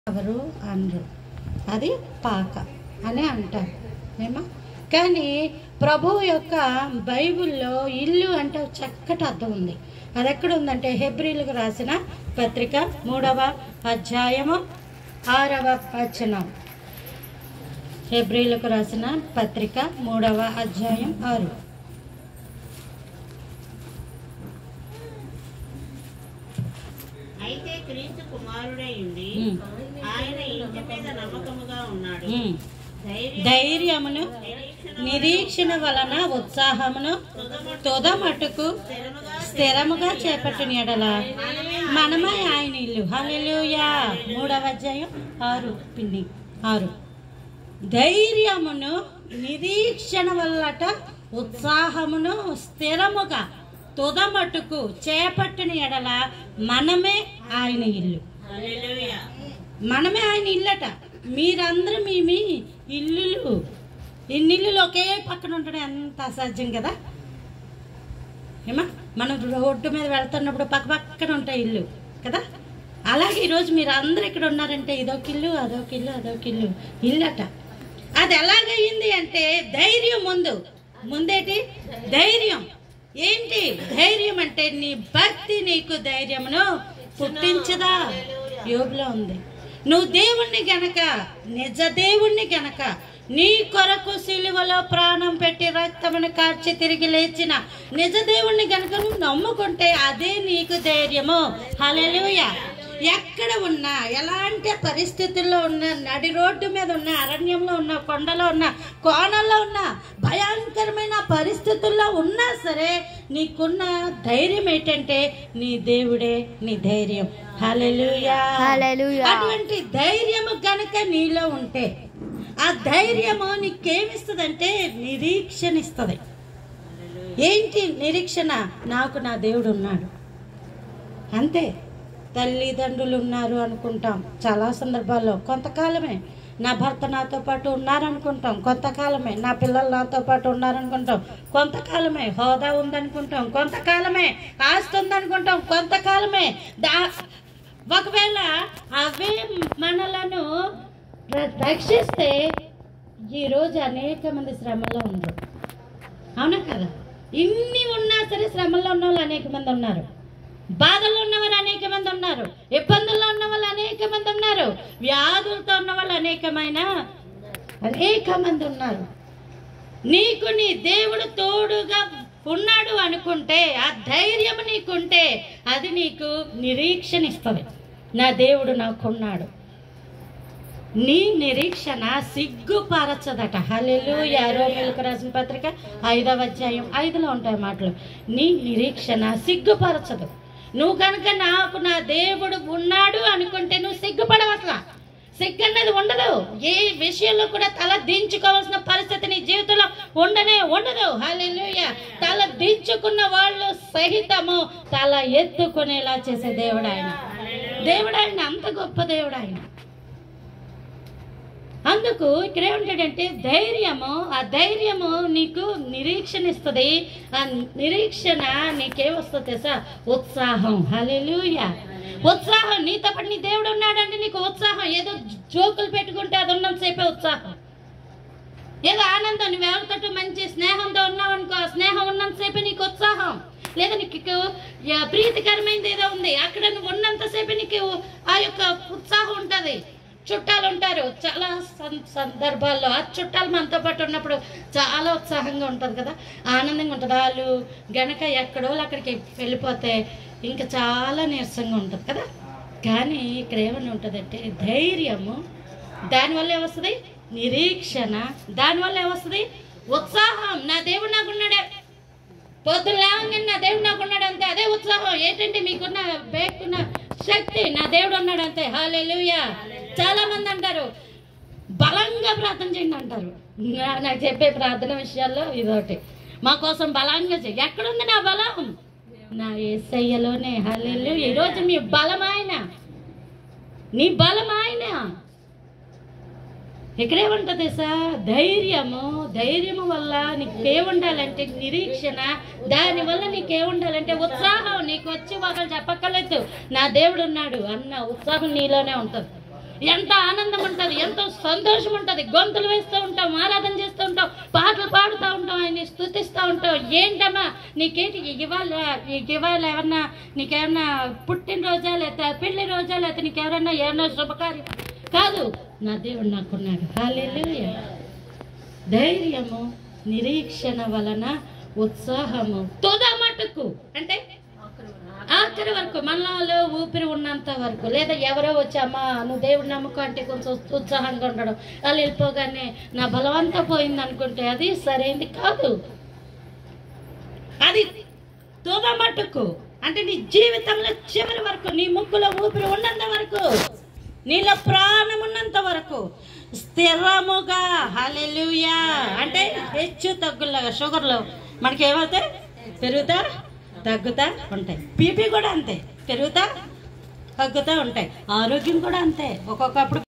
ఎవరు అనరు అది పాక అని అంటారు ఏమా కానీ ప్రభు యొక్క బైబిల్లో ఇల్లు అంటే ఒక చక్కటి అర్థం ఉంది అది ఎక్కడ ఉందంటే హెబ్రిలకు రాసిన పత్రిక మూడవ అధ్యాయము ఆరవ వచనం హెబ్రిలకు రాసిన పత్రిక మూడవ అధ్యాయం ఆరు అయితే క్రీస్తు కుమారుడై ఉండి ఉమ్. ఆయన ఇంటి మీద నమ్మకముగా ఉన్నాడు ఉమ్. ధైర్యం ధైర్యమును నిరీక్షణ వలన ఉత్సాహమును తుదమట్టుకు స్థిరముగా చేపట్టిన ఎడల మనమే ఆయన ఇల్లు హల్లెలూయా మూడవ అధ్యాయం ఆరు పిండి ఆరు ధైర్యమును నిరీక్షణ వల్లట ఉత్సాహమును స్థిరముగా తుదమట్టుకు చేపట్టిన ఎడల మనమే ఆయన ఇల్లు హల్లెలూయా. మనమే ఆయన ఇల్లట మీరందరూ మీ మీ ఇల్లులు ఇన్నిల్లులు ఒకే పక్కన ఉండడం ఎంత అసాధ్యం కదా ఏమా మనం రోడ్డు మీద వెళ్తున్నప్పుడు పక్క పక్కన ఉంటాయి ఇల్లు కదా అలాగే ఈరోజు మీరు అందరు ఇక్కడ ఉన్నారంటే ఇదొక ఇల్లు అదొక ఇల్లు అదొక ఇల్లు ఇల్లట అది ఎలాగయ్యింది అంటే ధైర్యం ముందు ముందేటి ధైర్యం ఏంటి ధైర్యం అంటే నీ భక్తి నీకు ధైర్యమును పుట్టించదా యోగులో ఉంది నువ్వు దేవుణ్ణి గనక నిజ దేవుణ్ణి గనక నీ కొరకు సిలువలో ప్రాణం పెట్టి రక్తమును కార్చి తిరిగి లేచిన నిజ దేవుణ్ణి గనక నువ్వు నమ్ముకుంటే అదే నీకు ధైర్యము హల్లెలూయా ఎక్కడ ఉన్నా ఎలాంటి పరిస్థితుల్లో ఉన్న నడి రోడ్డు మీద ఉన్న అరణ్యంలో ఉన్న కొండలో ఉన్న కోణంలో ఉన్న భయంకరమైన పరిస్థితుల్లో ఉన్నా సరే నీకున్న ధైర్యం ఏంటంటే నీ దేవుడే నీ ధైర్యం హల్లెలూయా హల్లెలూయా. అటువంటి ధైర్యము గనక నీలో ఉంటే ఆ ధైర్యము నీకేమిస్తుందంటే నిరీక్షణ ఇస్తుంది ఏంటి నిరీక్షణ నాకు నా దేవుడు ఉన్నాడు అంతే తల్లిదండ్రులు ఉన్నారు అనుకుంటాం చాలా సందర్భాల్లో కొంతకాలమే నా భర్త నాతో పాటు ఉన్నారనుకుంటాం కొంతకాలమే నా పిల్లలు నాతో పాటు ఉన్నారనుకుంటాం కొంతకాలమే హోదా ఉందనుకుంటాం కొంతకాలమే ఆస్తి ఉందనుకుంటాం కొంతకాలమే దా ఒకవేళ అవే మనలను ర- రక్షిస్తే ఈరోజు అనేక మంది శ్రమలో ఉన్నారు అవునా కదా ఇన్ని ఉన్నా సరే శ్రమల్లో ఉన్న వాళ్ళు అనేక మంది ఉన్నారు బాధల్లో ఉన్నవారు అనేక మంది ఉన్నారు ఇబ్బందుల్లో ఉన్న వాళ్ళు అనేక మంది ఉన్నారు వ్యాధులతో ఉన్న వాళ్ళు అనేకమైన అనేక మంది ఉన్నారు నీకు నీ దేవుడు తోడుగా ఉన్నాడు అనుకుంటే ఆ ధైర్యం నీకుంటే అది నీకు నిరీక్షణ ఇస్తుంది నా దేవుడు నాకున్నాడు నీ నిరీక్షణ సిగ్గుపరచదట హలెలు యారోమిలకు రాసిన పత్రిక ఐదవ అధ్యాయం ఐదులో ఉంటాయి మాటలు నీ నిరీక్షణ సిగ్గుపరచదు నువ్వు కనుక నాకు నా దేవుడు ఉన్నాడు అనుకుంటే నువ్వు సిగ్గుపడవు అసలు సిగ్గు అన్నది ఉండదు ఏ విషయంలో కూడా తల దించుకోవాల్సిన పరిస్థితి నీ జీవితంలో ఉండనే ఉండదు హల్లెలూయా తల దించుకున్న వాళ్ళు సహితము తల ఎత్తుకునేలా చేసే దేవుడు ఆయన దేవుడు ఆయన అంత గొప్ప దేవుడు ఆయన అందుకు ఇక్కడ ఏమంటాడంటే ధైర్యము ఆ ధైర్యము నీకు నిరీక్షణ ఇస్తుంది ఆ నిరీక్షణ నీకేమొస్తుంది తెలుసా ఉత్సాహం హల్లెలూయా ఉత్సాహం నీతో పాటు నీ దేవుడు ఉన్నాడంటే నీకు ఉత్సాహం ఏదో జోకులు పెట్టుకుంటే అది ఉన్నంతసేపే ఉత్సాహం ఏదో ఆనందం నువ్వు ఎవరితోటి మంచి స్నేహంతో ఉన్నావు అనుకో ఆ స్నేహం ఉన్నంతసేపే నీకు ఉత్సాహం లేదా నీకు యా- ప్రీతికరమైనది ఏదో ఉంది అక్కడ నువ్వు ఉన్నంతసేపే నీకు ఆ యొక్క ఉత్సాహం ఉంటుంది చుట్టాలు ఉంటారు చాలా సం- సందర్భాల్లో ఆ చుట్టాలు మనతో పాటు ఉన్నప్పుడు చాలా ఉత్సాహంగా ఉంటుంది కదా ఆనందంగా ఉంటుంది వాళ్ళు గనక ఎక్కడో వాళ్ళు అక్కడికి వెళ్ళిపోతే ఇంకా చాలా నీరసంగా ఉంటుంది కదా కానీ ఇక్కడ ఏమని ఉంటుందంటే ధైర్యము దానివల్ల ఏమొస్తుంది నిరీక్షణ దానివల్ల ఏమొస్తుంది ఉత్సాహం నా దేవుడు నాకున్నాడే పొద్దున లేవగానే నా దేవుడు నాకున్నాడు అంతే అదే ఉత్సాహం ఏంటంటే మీకున్న బేక్కున్న శక్తి నా దేవుడు ఉన్నాడు అంతే హాలెలుయా చాలా మంది అంటారు బలంగా ప్రార్థన చేయండి అంటారు నా- నాకు చెప్పే ప్రార్థన విషయాల్లో ఇదొకటి మా కోసం బలంగా చెయ్యి ఎక్కడుంది నా బలం నా ఏసయ్యలోనే హల్లెలు ఈరోజు మీ బలం ఆయన నీ బలం ఆయన ఇక్కడేముంటది సార్ ధైర్యము ధైర్యము వల్ల నీకేముండాలంటే నిరీక్షణ దాని వల్ల నీకేముండాలంటే ఉత్సాహం నీకు వచ్చి ఒకరు చెప్పక్కర్లేదు నా దేవుడు ఉన్నాడు అన్న ఉత్సాహం నీలోనే ఉంటుంది ఎంత ఆనందం ఉంటుంది ఎంతో సంతోషం ఉంటుంది గొంతులు వేస్తూ ఉంటాం ఆరాధన చేస్తూ ఉంటాం పాటలు పాడుతూ ఉంటాం ఆయన్ని స్థుతిస్తూ ఉంటాం ఏంటమ్మా నీకేంటి ఇవాళ ఇవాళ ఏమన్నా నీకేమన్నా పుట్టినరోజా లేకపోతే పెళ్లి రోజా లేకపోతే నీకెవరన్నా ఏమన్నా శుభకార్యం కాదు నా దేవుడు నాకున్నాడు హల్లెలూయా ధైర్యము నిరీక్షణ వలన ఉత్సాహము తుద మటుకు అంటే ఆఖరి వరకు మనలో ఊపిరి ఉన్నంత వరకు లేదా ఎవరో వచ్చి అమ్మా నువ్వు దేవుడు నమ్మకం అంటే కొంచెం ఉత్సాహంగా ఉండడం వాళ్ళు వెళ్ళిపోగానే నా బలవంతా పోయింది అనుకుంటే అది సరైంది కాదు అది తుద మటుకు అంటే నీ జీవితంలో చివరి వరకు నీ ముక్కులో ఊపిరి ఉన్నంత వరకు నీలో ప్రాణం ఉన్నంత వరకు స్థిరముగా హల్లెలూయా అంటే హెచ్చు తగ్గులాగా షుగర్లో మనకి ఏమవుతాయి పెరుగుతా తగ్గుతా ఉంటాయి బీపీ కూడా అంతే పెరుగుతా తగ్గుతా ఉంటాయి ఆరోగ్యం కూడా అంతే ఒక్కొక్కప్పుడు